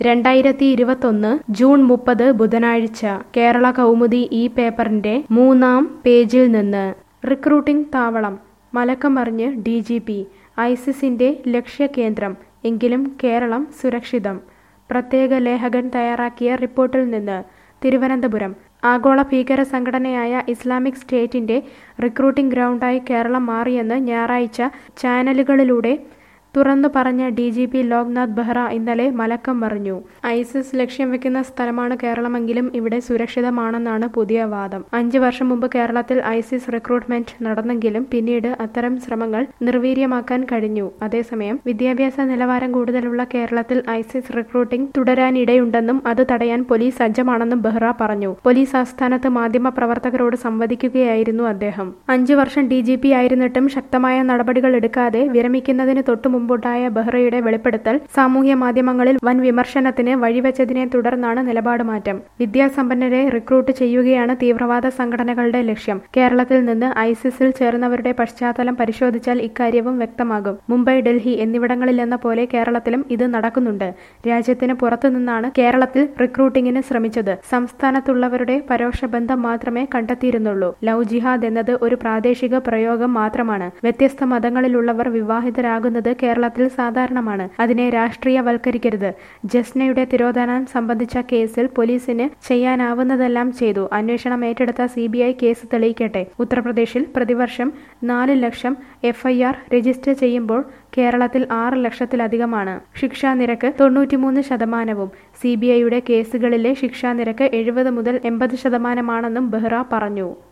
രണ്ടായിരത്തി ഇരുപത്തൊന്ന് ജൂൺ മുപ്പത് ബുധനാഴ്ച കേരള കൗമുദി ഈ പേപ്പറിന്റെ മൂന്നാം പേജിൽ നിന്ന് റിക്രൂട്ടിംഗ് താവളം മലക്കം മറിഞ്ഞ് ഡി ജി പി ഐസിസിന്റെ ലക്ഷ്യകേന്ദ്രം എങ്കിലും കേരളം സുരക്ഷിതം പ്രത്യേക ലേഖകൻ തയ്യാറാക്കിയ റിപ്പോർട്ടിൽ നിന്ന് തിരുവനന്തപുരം ആഗോള ഭീകര സംഘടനയായ ഇസ്ലാമിക് സ്റ്റേറ്റിന്റെ റിക്രൂട്ടിംഗ് ഗ്രൗണ്ടായി കേരളം മാറിയെന്ന് ഞായറാഴ്ച ചാനലുകളിലൂടെ തുറന്നു പറഞ്ഞ D G P Loknath Behera ഇന്നലെ മലക്കം മറിഞ്ഞു ഐസിസ് ലക്ഷ്യം വെക്കുന്ന സ്ഥലമാണ് കേരളമെങ്കിലും ഇവിടെ സുരക്ഷിതമാണെന്നാണ് പുതിയ വാദം അഞ്ചു വർഷം മുമ്പ് കേരളത്തിൽ ഐസിസ് റിക്രൂട്ട്മെന്റ് നടന്നെങ്കിലും പിന്നീട് അത്തരം ശ്രമങ്ങൾ നിർവീര്യമാക്കാൻ കഴിഞ്ഞു അതേസമയം വിദ്യാഭ്യാസ നിലവാരം കൂടുതലുള്ള കേരളത്തിൽ ഐസിസ് റിക്രൂട്ടിംഗ് തുടരാനിടയുണ്ടെന്നും അത് തടയാൻ പോലീസ് സജ്ജമാണെന്നും ബെഹ്റ പറഞ്ഞു പോലീസ് ആസ്ഥാനത്ത് മാധ്യമ പ്രവർത്തകരോട് സംവദിക്കുകയായിരുന്നു അദ്ദേഹം അഞ്ചു വർഷം ഡി ജി പി ആയിരുന്നിട്ടും ശക്തമായ നടപടികൾ എടുക്കാതെ വിരമിക്കുന്നതിന് തൊട്ടു മുമ്പുണ്ടായ ബെഹ്റയുടെ വെളിപ്പെടുത്തൽ സാമൂഹ്യ മാധ്യമങ്ങളിൽ വൻ വിമർശനത്തിന് വഴിവെച്ചതിനെ തുടർന്നാണ് നിലപാട് മാറ്റം വിദ്യാസമ്പന്നരെ റിക്രൂട്ട് ചെയ്യുകയാണ് തീവ്രവാദ സംഘടനകളുടെ ലക്ഷ്യം കേരളത്തിൽ നിന്ന് ഐസിസിൽ ചേർന്നവരുടെ പശ്ചാത്തലം പരിശോധിച്ചാൽ ഇക്കാര്യവും വ്യക്തമാകും മുംബൈ ഡൽഹി എന്നിവിടങ്ങളിലെന്ന പോലെ കേരളത്തിലും ഇത് നടക്കുന്നുണ്ട് രാജ്യത്തിന് പുറത്തുനിന്നാണ് കേരളത്തിൽ റിക്രൂട്ടിങ്ങിന് ശ്രമിച്ചത് സംസ്ഥാനത്തുള്ളവരുടെ പരോക്ഷ ബന്ധം മാത്രമേ കണ്ടെത്തിയിരുന്നുള്ളൂ ലവ് ജിഹാദ് എന്നത് ഒരു പ്രാദേശിക പ്രയോഗം മാത്രമാണ് വ്യത്യസ്ത മതങ്ങളിലുള്ളവർ വിവാഹിതരാകുന്നത് കേരളത്തിൽ സാധാരണമാണ് അതിനെ രാഷ്ട്രീയവൽക്കരിക്കരുത് ജസ്നയുടെ തിരോധാനം സംബന്ധിച്ച കേസിൽ പോലീസിന് ചെയ്യാനാവുന്നതെല്ലാം ചെയ്തു അന്വേഷണം ഏറ്റെടുത്ത സി കേസ് തെളിയിക്കട്ടെ ഉത്തർപ്രദേശിൽ പ്രതിവർഷം നാല് ലക്ഷം എഫ്ഐആർ രജിസ്റ്റർ ചെയ്യുമ്പോൾ കേരളത്തിൽ ആറ് ലക്ഷത്തിലധികമാണ് ശിക്ഷാ നിരക്ക് തൊണ്ണൂറ്റിമൂന്ന് ശതമാനവും സി ബി ഐയുടെ കേസുകളിലെ ശിക്ഷാ നിരക്ക് എഴുപത് മുതൽ എൺപത് ശതമാനമാണെന്നും ബെഹ്റ പറഞ്ഞു